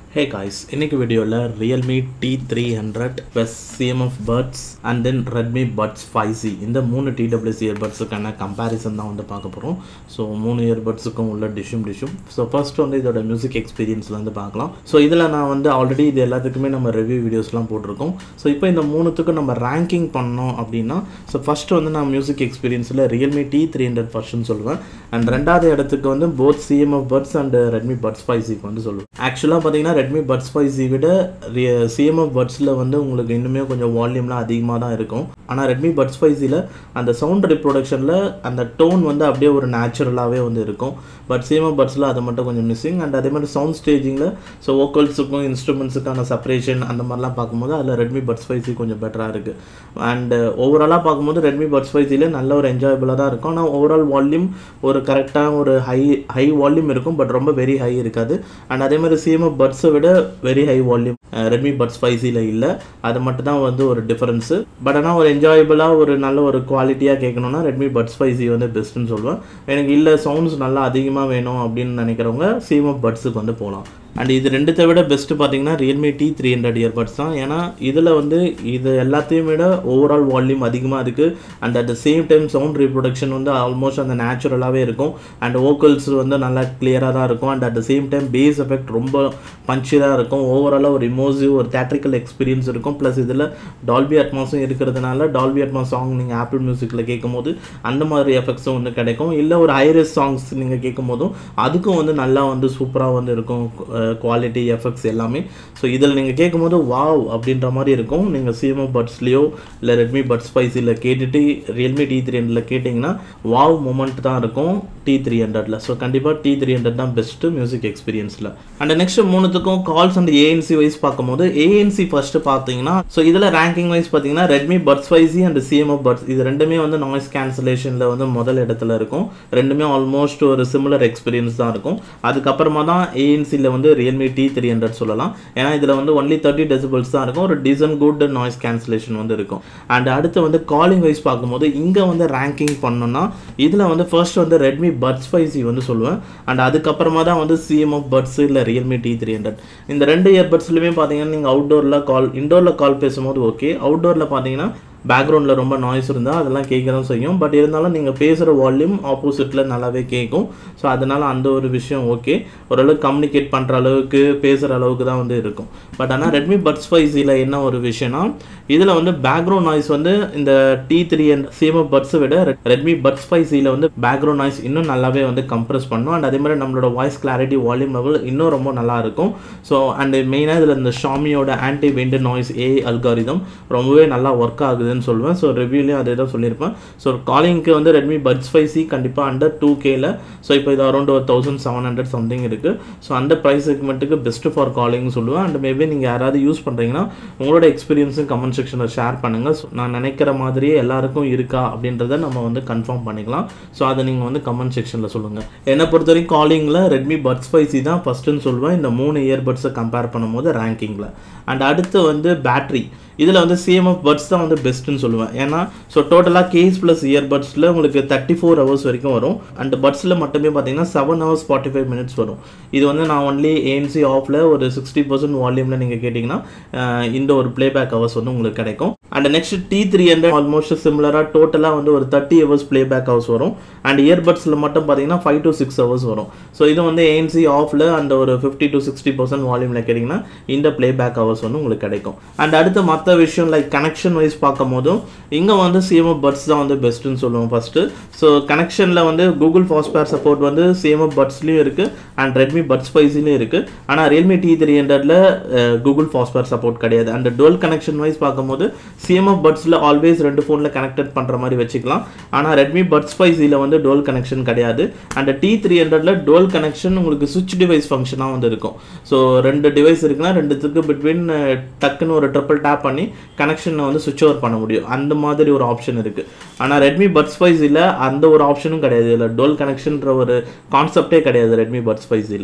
ஹே guys இன்னைக்கு வீடியோவில் Realme T three hundred plus CMF buds and then Redmi Buds five C இந்த மூணு TWC இயர்பட்ஸுக்கான comparison தான் வந்து பார்க்க போகிறோம் ஸோ மூணு இயர்பட்ஸுக்கும் உள்ள டிஷ்ஷும் டிஷ்ஷும் ஸோ ஃபர்ஸ்ட் வந்து இதோட மியூசிக் எக்ஸ்பீரியன்ஸில் வந்து பார்க்கலாம் ஸோ இதில் நான் வந்து ஆல்ரெடி இது எல்லாத்துக்குமே நம்ம ரிவ்யூ வீடியோஸ்லாம் போட்டிருக்கோம் ஸோ இப்போ இந்த மூணுத்துக்கும் நம்ம ரேங்கிங் பண்ணோம் அப்படின்னா ஸோ ஃபர்ஸ்ட் வந்து நான் மியூசிக் எக்ஸ்பீரியன்ஸில் ரியல்மி டி த்ரீ ஹண்ட்ரட் ஃபர்ஸ்ட்னு சொல்லுவேன் அண்ட் ரெண்டாவது இடத்துக்கு வந்து both CMF buds and Redmi Buds five சிக்கு வந்து சொல்லுவேன் ஆக்சுவலாக பார்த்தீங்கன்னா ரெட்மி பட்ஸ் ஃபைவ் ஜி விட சிஎம்எஃப் பட்ஸில் வந்து உங்களுக்கு இன்னுமே கொஞ்சம் வால்யூம்லாம் அதிகமாக தான் இருக்கும் ஆனால் ரெட்மி பட்ஸ் ஃபைவ் ஜியில் அந்த சவுண்ட் ரிப்ரொடக்ஷனில் அந்த டோன் வந்து அப்படியே ஒரு நேச்சுரலாகவே வந்து இருக்கும் பட் சிஎம்எஃப் பட்ஸில் அது மட்டும் கொஞ்சம் மிஸ்ஸிங் அண்ட் அதே மாதிரி சவுண்ட் ஸ்டேஜிங்கில் ஸோ வோக்கல்ஸுக்கும் இன்ஸ்ட்ருமெண்ட்ஸுக்கான செப்பரேஷன் அந்த மாதிரிலாம் பார்க்கும்போது அதில் ரெட்மி பட்ஸ் ஃபைவ் ஜி கொஞ்சம் பெட்டராக இருக்குது அண்ட் ஓவராலாக பார்க்கும்போது ரெட்மி பட்ஸ் ஃபைவ் ஜியில் நல்ல ஒரு என்ஜாயபிளாக தான் இருக்கும் ஆனால் ஓவரால் வால்யூம் ஒரு கரெக்டாக ஒரு ஹை ஹை வால்யூம் இருக்கும் பட் ரொம்ப வெரி ஹை இருக்காது அண்ட் அதே மாதிரி சிஎம்எஃப் பட்ஸை விட very high volume Redmi Buds five ஜியில் இல்லை அது மட்டும் தான் வந்து ஒரு டிஃபரன்ஸு பட் ஆனால் ஒரு என்ஜாயபிளாக ஒரு நல்ல ஒரு குவாலிட்டியாக கேட்கணுன்னா ரெட்மி பட்ஸ் ஃபைவ் ஜி வந்து பெஸ்ட்டுன்னு சொல்லுவேன் எனக்கு இல்லை சவுண்ட்ஸ் நல்லா அதிகமாக வேணும் அப்படின்னு நினைக்கிறவங்க சிஎம்எஃப் பட்ஸுக்கு வந்து போகலாம் அண்ட் இது ரெண்டுத்தை விட பெஸ்ட்டு பார்த்தீங்கன்னா Realme T three hundred earbuds தான் ஏன்னா இதில் வந்து இது எல்லாத்தையும் விட ஓவரால் வால்யூம் அதிகமாக இருக்குது and at the same time sound reproduction வந்து ஆல்மோஸ்ட் அந்த நேச்சுரலாகவே இருக்கும் அண்ட் வோக்கல்ஸ் வந்து நல்லா கிளியராக தான் இருக்கும் and at the same time bass effect ரொம்ப பஞ்சியாக இருக்கும் ஓவராலாக ஒரு இமோசிவ் ஒரு தேட்ரிக்கல் எக்ஸ்பீரியன்ஸ் இருக்கும் ப்ளஸ் இதில் டால்பி அட்மாஸும் இருக்கிறதுனால டால்பி அட்மாஸ் சாங் நீங்கள் ஆப்பிள் மியூசிக்கில் கேட்கும் போது அந்த மாதிரி எஃபெக்ட்ஸும் வந்து கிடைக்கும் இல்லை ஒரு ஹைரஸ் சாங்ஸ் நீங்கள் கேட்கும் போதும் அதுக்கும் வந்து நல்லா வந்து சூப்பராக வந்து இருக்கும் குவாலிட்டி எஃபெக்ட்ஸ் எல்லாமே ஸோ இதில் நீங்கள் கேட்கும்போது வாவ் அப்படின்ற மாதிரி இருக்கும் நீங்கள் சிஎம்ஓ பட்ஸ்லேயோ இல்லை ரெட்மி பட்ஸ் ஃபைஸில் கேட்டுட்டு ரியல்மி டி த்ரீ ஹண்ட்ரடில் கேட்டிங்கன்னா வாவ் மூமெண்ட் தான் இருக்கும் டி த்ரீ ஹண்ட்ரடில் ஸோ கண்டிப்பாக டி த்ரீ ஹண்ட்ரட் தான் பெஸ்ட்டு மியூசிக் எக்ஸ்பீரியன்ஸில் அண்ட் நெக்ஸ்ட் மூணுத்துக்கும் கால்ஸ் அண்ட் ஏஎன்சி வைஸ் பார்க்கும்போது ஏஎன்சி ஃபஸ்ட்டு பார்த்தீங்கன்னா ஸோ இதில் ரேங்கிங் வைஸ் பார்த்தீங்கன்னா Redmi Buds five C and CMF buds இது ரெண்டுமே வந்து நாய்ஸ் கேன்சலேஷனில் வந்து முதல் இடத்துல இருக்கும் ரெண்டுமே ஆல்மோஸ்ட் ஒரு சிமிலர் எக்ஸ்பீரியன்ஸ் தான் இருக்கும் அதுக்கப்புறமா தான் ஏஎன்சியில் வந்து ரியல்மி டி த்ரீ ஹண்ட்ரட் சொல்லலாம் ஏன்னா இதில் வந்து ஒன்லி தேர்ட்டி டெசிபிள்ஸ் தான் இருக்கும் ஒரு டீசன் குட் நாய்ஸ் கேன்சலேஷன் வந்து இருக்கும் அண்ட் அடுத்து வந்து காலிங் வைஸ் பார்க்கும்போது இங்கே வந்து ரேங்கிங் பண்ணோன்னா இதில் வந்து ஃபர்ஸ்ட் வந்து ரெட்மி பட்ஸ் ஃபைவ் சி வந்து சொல்லுவேன் அண்ட் அதுக்கப்புறமா தான் வந்து சிஎம்எஃப் பட்ஸ் இல்லை ரியல்மி டி த்ரீ ஹண்ட்ரட் இந்த ரெண்டு இயர்பட்ஸ்லையுமே பார்த்தீங்கன்னா நீங்கள் அவுட்டோரில் கால் இண்டோரில் கால் பேசும்போது ஓகே அவுட்டோரில் பார்த்தீங்கன்னா பேக்ரவுண்டில் ரொம்ப நாய்ஸ் இருந்தால் அதெல்லாம் கேட்க தான் செய்யும் பட் இருந்தாலும் நீங்கள் பேசுகிற வால்யூம் ஆப்போசிட்டில் நல்லாவே கேட்கும் ஸோ அதனால் அந்த ஒரு விஷயம் ஓகே ஓரளவுக்கு கம்யூனிகேட் பண்ணுற அளவுக்கு பேசுகிற அளவுக்கு தான் வந்து இருக்கும் பட் ஆனால் ரெட்மி பட்ஸ் ஃபைவ் ஜியில் என்ன ஒரு விஷயம்னா இதில் வந்து பேக்ரவுண்ட் நாய்ஸ் வந்து இந்த டி த்ரீ அண்ட் சிஎம்எஃப் பட்ஸை விட ரெட்மி பட்ஸ் ஃபைவ் ஜியில் வந்து பேக்ரவுண்ட் நாய்ஸ் இன்னும் நல்லாவே வந்து கம்ப்ரெஸ் பண்ணும் அண்ட் அதே மாதிரி நம்மளோட வாய்ஸ் கிளாரிட்டி வால்யூம் லெவல் இன்னும் ரொம்ப நல்லா இருக்கும் ஸோ அண்ட் மெயினாக இதில் இந்த ஷாமியோட ஆன்டி விண்ட் நாய்ஸ் ஏ அல்காரிதம் ரொம்பவே நல்லா ஒர்க் ஆகுது ஆகுதுன்னு சொல்லுவேன் ஸோ ரிவ்யூலேயும் அதே தான் சொல்லியிருப்பேன் ஸோ காலிங்க்கு வந்து ரெட்மி பட்ஸ் ஃபைவ் சி கண்டிப்பாக அண்டர் டூ கேல ஸோ இப்போ இது அரௌண்ட் ஒரு தௌசண்ட் செவன் ஹண்ட்ரட் சம்திங் இருக்குது ஸோ அந்த ப்ரைஸ் செக்மெண்ட்டுக்கு பெஸ்ட்டு ஃபார் காலிங் சொல்லுவேன் அண்ட் மேபி நீங்கள் யாராவது யூஸ் பண்ணுறீங்கன்னா உங்களோட எக்ஸ்பீரியன்ஸும் கமெண்ட் செக்ஷனில் ஷேர் பண்ணுங்கள் ஸோ நான் நினைக்கிற மாதிரியே எல்லாருக்கும் இருக்கா அப்படின்றத நம்ம வந்து கன்ஃபார்ம் பண்ணிக்கலாம் ஸோ அதை நீங்கள் வந்து கமெண்ட் செக்ஷனில் சொல்லுங்கள் என்னை பொறுத்த வரைக்கும் காலிங்கில் ரெட்மி பட்ஸ் ஃபைவ் சி தான் ஃபஸ்ட்டுன்னு சொல்லுவேன் இந்த மூணு இயர்பட்ஸை கம்பேர் பண்ணும்போது ரேங்கிங்கில் அண்ட் அடுத்து வந்து பேட்ரி இதில் வந்து சிஎம்எஃப் பட்ஸ் தான் வந்து பெஸ்ட்டுன்னு சொல்லுவேன் ஏன்னா ஸோ டோட்டலாக கேஸ் ப்ளஸ் இயர்பட்ஸில் உங்களுக்கு தேர்ட்டி ஃபோர் ஹவர்ஸ் வரைக்கும் வரும் அண்ட் பட்ஸில் மட்டுமே பார்த்தீங்கன்னா seven hours forty five minutes வரும் இது வந்து நான் ஒன்லி ஏஎன்சி ஆஃபில் ஒரு சிக்ஸ்டி பர்சன்ட் வால்யூமில் நீங்கள் கேட்டிங்கன்னா இந்த ஒரு ப்ளேபேக் ஹவர்ஸ் வந்து உங்களுக்கு கிடைக்கும் and next T three hundred almost சிமிலராக டோட்டலாக வந்து ஒரு தேர்ட்டி ஹவர்ஸ் ப்ளேபேக் ஹவர்ஸ் வரும் அண்ட் இயர்பட்ஸில் மட்டும் பார்த்தீங்கன்னா ஃபைவ் டு சிக்ஸ் ஹவர்ஸ் வரும் ஸோ இது வந்து ஏஎன்சி ஆஃபில் அந்த ஒரு ஃபிஃப்டி டு சிக்ஸ்டி பர்சன்ட் வால்யூமில் கேட்டிங்கன்னா இந்த ப்ளேபேக் ஹவர்ஸ் வந்து உங்களுக்கு கிடைக்கும் அண்ட் அடுத்து மற்ற விஷயம் லைக் கனெக்ஷன் வைஸ் பார்க்கும் போதும் இங்கே வந்து சிஎம்எஃப் பட்ஸ் தான் வந்து பெஸ்ட்டுன்னு சொல்லுவோம் ஃபஸ்ட்டு ஸோ கனெக்ஷனில் வந்து கூகுள் ஃபாஸ்பேர் சப்போர்ட் வந்து சிஎம்எஃப் பட்ஸ்லேயும் இருக்குது அண்ட் ரெட்மி பட்ஸ் ஃபைஸ்லேயும் இருக்குது ஆனால் ரியல்மி டி த்ரீ ஹண்ட்ரடில் கூகுள் ஃபாஸ்பேர் சப்போர்ட் கிடையாது அண்ட் டுவெல் கனெக்ஷன் வைஸ் பார்க்கும்போது சிஎம்எஃப் பட்ஸில் ஆல்வேஸ் ரெண்டு ஃபோனில் கனெக்டட் பண்ணுற மாதிரி வச்சுக்கலாம் ஆனால் ரெட்மி பட்ஸ் ஃபைஸில் வந்து டுவெல் கனெக்ஷன் கிடையாது அண்ட் டி த்ரீ ஹண்ட்ரடில் டுவெல் கனெக்ஷன் உங்களுக்கு சுவிட்ச் டிவைஸ் ஃபங்க்ஷனாக வந்து இருக்கும் ஸோ ரெண்டு டிவைஸ் இருக்குன்னா ரெண்டுத்துக்கு பிட்வீன் டக்குன்னு ஒரு ட்ரிப்பிள் டேப் பண்ணி கனெக்ஷனை வந்து சுவிட்ச் ஓவர் பண்ண முடியும் அந்த மாதிரி ஒரு ஆப்ஷன் இருக்குது ஆனால் ரெட்மி பட்ஸ் ஃபைஸில் அந்த ஒரு ஆப்ஷனும் கிடையாது இல்லை டுவெல் கனெக்ஷன்ற ஒரு கான்செப்டே கிடையாது ரெட்மி பட்ஸ் ஃபைஸில்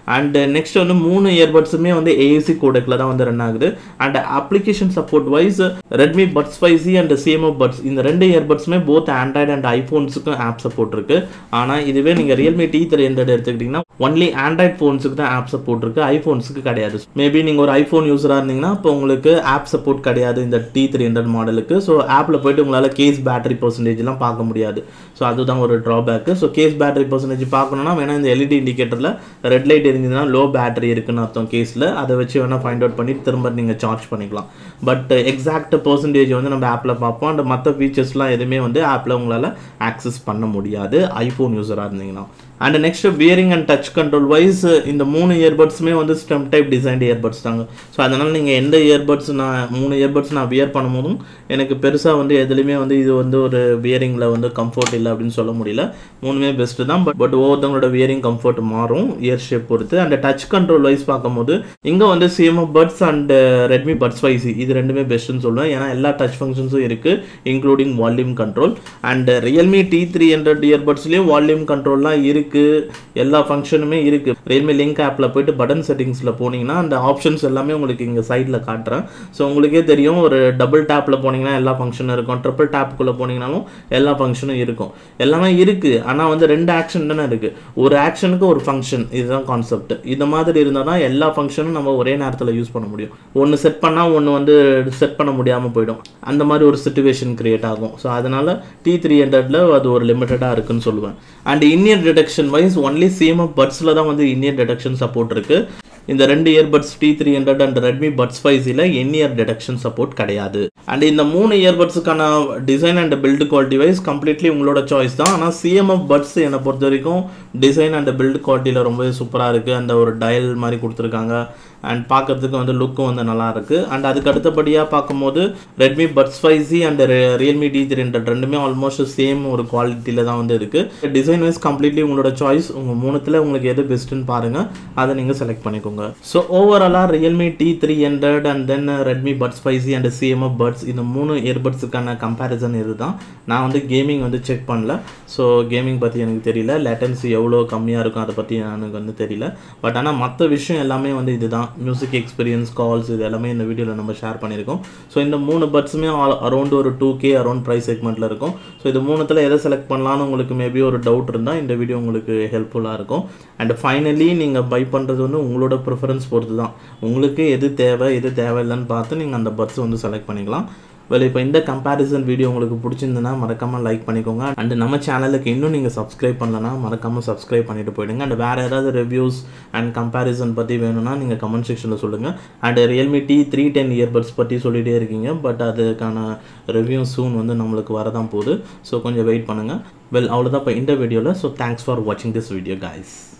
அண்ட் நெக்ஸ்ட் வந்து மூணு இயர்பட்ஸுமே வந்து ஏஎஸ்சி கோடெக்கில் தான் வந்து ரன் ஆகுது and application support wise Redmi Buds five C and CMF buds இந்த ரெண்டு இயர்பட்ஸுமே போத் ஆண்ட்ராய்டு அண்ட் ஐஃபோன்ஸுக்கும் ஆப் சப்போர்ட் இருக்கு ஆனால் இதுவே நீங்கள் ரியல்மி டி த்ரீ ஹண்ட்ரட் எடுத்துக்கிட்டிங்கன்னா ஒன்லி ஆண்ட்ராய்ட் ஃபோன்ஸுக்கு தான் ஆப் சப்போர்ட் இருக்கு ஐஃபோன்ஸுக்கு கிடையாது மேபி நீங்கள் ஒரு ஐஃபோன் யூஸராக இருந்தீங்கன்னா இப்போ உங்களுக்கு ஆப் சப்போர்ட் கிடையாது இந்த டி த்ரீ ஹண்ட்ரட் மாடலுக்கு ஸோ ஆப்பில் போயிட்டு உங்களால் கேஸ் பேட்டரி பர்சன்டேஜ்லாம் பார்க்க முடியாது ஸோ அதுதான் ஒரு drawback so case battery percentage பார்க்கணும்னா வேணால் இந்த எல்இடி இண்டிகேட்டரில் ரெட் லைட் இருந்ததுன்னா லோ பேட்டரி இருக்குன்னு அர்த்தம் கேஸில் அதை வச்சு வேணால் ஃபைண்ட் அவுட் பண்ணி திரும்ப நீங்கள் சார்ஜ் பண்ணிக்கலாம் பட் எக்ஸாக்ட் பர்சன்டேஜ் வந்து நம்ம ஆப்பில் பார்ப்போம் அண்ட் மற்ற ஃபீச்சர்ஸ்லாம் எதுவுமே வந்து ஆப்பில் உங்களால் ஆக்சஸ் பண்ண முடியாது ஐஃபோன் யூஸராக இருந்தீங்கன்னா and next pairing and touch control wise இந்த மூணு இயர்பட்ஸுமே வந்து ஸ்டெம் டைப் டிசைன்ட் இயர்பட்ஸ் தாங்க ஸோ அதனால் நீங்கள் எந்த இயர்பட்ஸ் நான் மூணு இயர்பட்ஸ் நான் வியர் பண்ணும்போதும் எனக்கு பெருசாக வந்து எதுலேயுமே வந்து இது வந்து ஒரு வியரிங்கில் வந்து கம்ஃபர்ட் இல்லை அப்படின்னு சொல்ல முடியல மூணுமே பெஸ்ட்டு தான் பட் பட் ஒவ்வொருத்தவங்களோட வியரிங் கம்ஃபர்ட் மாறும் இயர் ஷேப் பொறுத்து அண்ட் டச் கண்ட்ரோல் வைஸ் பார்க்கும்போது இங்கே வந்து CMF buds and Redmi Buds wise இது ரெண்டுமே பெஸ்ட்டுன்னு சொல்லுவேன் ஏன்னா எல்லா டச் ஃபங்க்ஷன்ஸும் இருக்குது including volume control and Realme T three hundred இயர்பட்ஸ்லேயும் வால்யூம் கண்ட்ரோல்லாம் இருக்குது எல்லா ஃபங்க்ஷனுமே இருக்குது ரியல்மி லிங்க் ஆப்பில் போயிட்டு பட்டன் செட்டிங்ஸில் போனீங்கன்னா அந்த ஆப்ஷன்ஸ் எல்லாமே உங்களுக்கு இங்கே சைடில் காட்டுறேன் ஸோ உங்களுக்கே தெரியும் ஒரு டபுள் டேப்பில் போனீங்கன்னா எல்லா ஃபங்க்ஷனும் இருக்கும் ட்ரிபிள் டேப்புக்குள்ளே போனீங்கனாலும் எல்லா ஃபங்க்ஷனும் இருக்கும் எல்லாமே இருக்குது ஆனால் வந்து ரெண்டு ஆக்ஷன் தானே இருக்குது ஒரு ஆக்ஷனுக்கு ஒரு ஃபங்க்ஷன் இதுதான் கான்செப்ட் இந்த மாதிரி இருந்தால் தான் எல்லா ஃபங்க்ஷனும் நம்ம ஒரே நேரத்தில் யூஸ் பண்ண முடியும் ஒன்று செட் பண்ணால் ஒன்று வந்து செட் பண்ண முடியாமல் போயிடும் அந்த மாதிரி ஒரு சுச்சுவேஷன் கிரியேட் ஆகும் ஸோ அதனால் டி த்ரீ ஹண்ட்ரட்ல அது ஒரு லிமிட்டடாக இருக்குன்னு சொல்லுவேன் and in ear detection wise only same பட்ஸில் தான் வந்து இன்னியர் டிடெக்ஷன் சப்போர்ட் இருக்குது இந்த ரெண்டு earbuds T three hundred and Redmi Buds five சியில் இயர் டிடெக்ஷன் சப்போர்ட் கிடையாது அண்ட் இந்த மூணு இயர்பட்ஸுக்கான design and build quality wise completely உங்களோட சாய்ஸ் தான் ஆனால் சிஎம்எஃப் பட்ஸ் என்னை பொறுத்த வரைக்கும் டிசைன் அண்ட் பில்டு குவாலிட்டியில் ரொம்பவே சூப்பராக இருக்குது அந்த ஒரு டயல் மாதிரி கொடுத்துருக்காங்க அண்ட் பார்க்கறதுக்கு வந்து லுக்கும் வந்து நல்லா இருக்குது அண்ட் அதுக்கு அடுத்தபடியாக பார்க்கும்போது Redmi Buds five C and Realme T three hundred ரெண்டுமே ஆல்மோஸ்ட் சேம் ஒரு குவாலிட்டியில் தான் வந்து இருக்குது டிசைன் வைஸ் கம்ப்ளீட்லி உங்களோட சாய்ஸ் உங்கள் மூணுத்தில் உங்களுக்கு எது பெஸ்ட்டுன்னு பாருங்கள் அதை நீங்கள் செலக்ட் பண்ணிக்கோங்க ஸோ ஓவராலாக Realme T three hundred and then Redmi Buds five C and CMF buds இந்த மூணு இயர்பட்ஸுக்கான கம்பேரிசன் இது தான் நான் வந்து கேமிங் வந்து செக் பண்ணல ஸோ கேமிங் பற்றி எனக்கு தெரியல லேட்டன்சி எவ்வளோ கம்மியாக இருக்கும் அதை பற்றி எனக்கு வந்து தெரியல பட் ஆனால் மற்ற விஷயம் எல்லாமே வந்து இதுதான் மியூசிக் எக்ஸ்பீரியன்ஸ் கால்ஸ் இது எல்லாமே இந்த வீடியோவில் நம்ம ஷேர் பண்ணியிருக்கோம் ஸோ இந்த மூணு பட்ஸுமே அரௌண்ட் ஒரு டூ கே அரௌண்ட் ப்ரைஸ் செக்மெண்ட்டில் இருக்கும் ஸோ இது மூணுத்தில் எதை செலக்ட் பண்ணலான்னு உங்களுக்கு மேபி ஒரு டவுட் இருந்தால் இந்த வீடியோ உங்களுக்கு ஹெல்ப்ஃபுல்லாக இருக்கும் அண்ட் ஃபைனலி நீங்கள் பை பண்ணுறது வந்து உங்களோட ப்ரிஃபரன்ஸ் பொறுத்து தான் உங்களுக்கு எது தேவை எது தேவையில்லைன்னு பார்த்து நீங்கள் அந்த பட்ஸ் வந்து செலக்ட் பண்ணிக்கலாம் வெல் இப்போ இந்த கம்பேரிசன் வீடியோ உங்களுக்கு பிடிச்சிருந்துன்னா மறக்காமல் லைக் பண்ணிக்கோங்க அண்ட் நம்ம சேனலுக்கு இன்னும் நீங்கள் சப்ஸ்கிரைப் பண்ணலன்னா மறக்காமல் சப்ஸ்கிரைப் பண்ணிட்டு போயிடுங்க அண்ட் வேறு ஏதாவது ரிவ்யூஸ் அண்ட் கம்பேரிசன் பற்றி வேணும்னா நீங்கள் கமெண்ட் செக்ஷனில் சொல்லுங்கள் and Realme T three ten earbuds பற்றி சொல்லிகிட்டே இருக்கீங்க பட் அதுக்கான ரிவ்யூ சூன் வந்து நம்மளுக்கு வரதான் போகுது ஸோ கொஞ்சம் வெயிட் பண்ணுங்கள் வெல் அவ்வளோதான் இப்போ இந்த வீடியோவில் ஸோ தேங்க்ஸ் ஃபார் வாட்சிங் திஸ் வீடியோ guys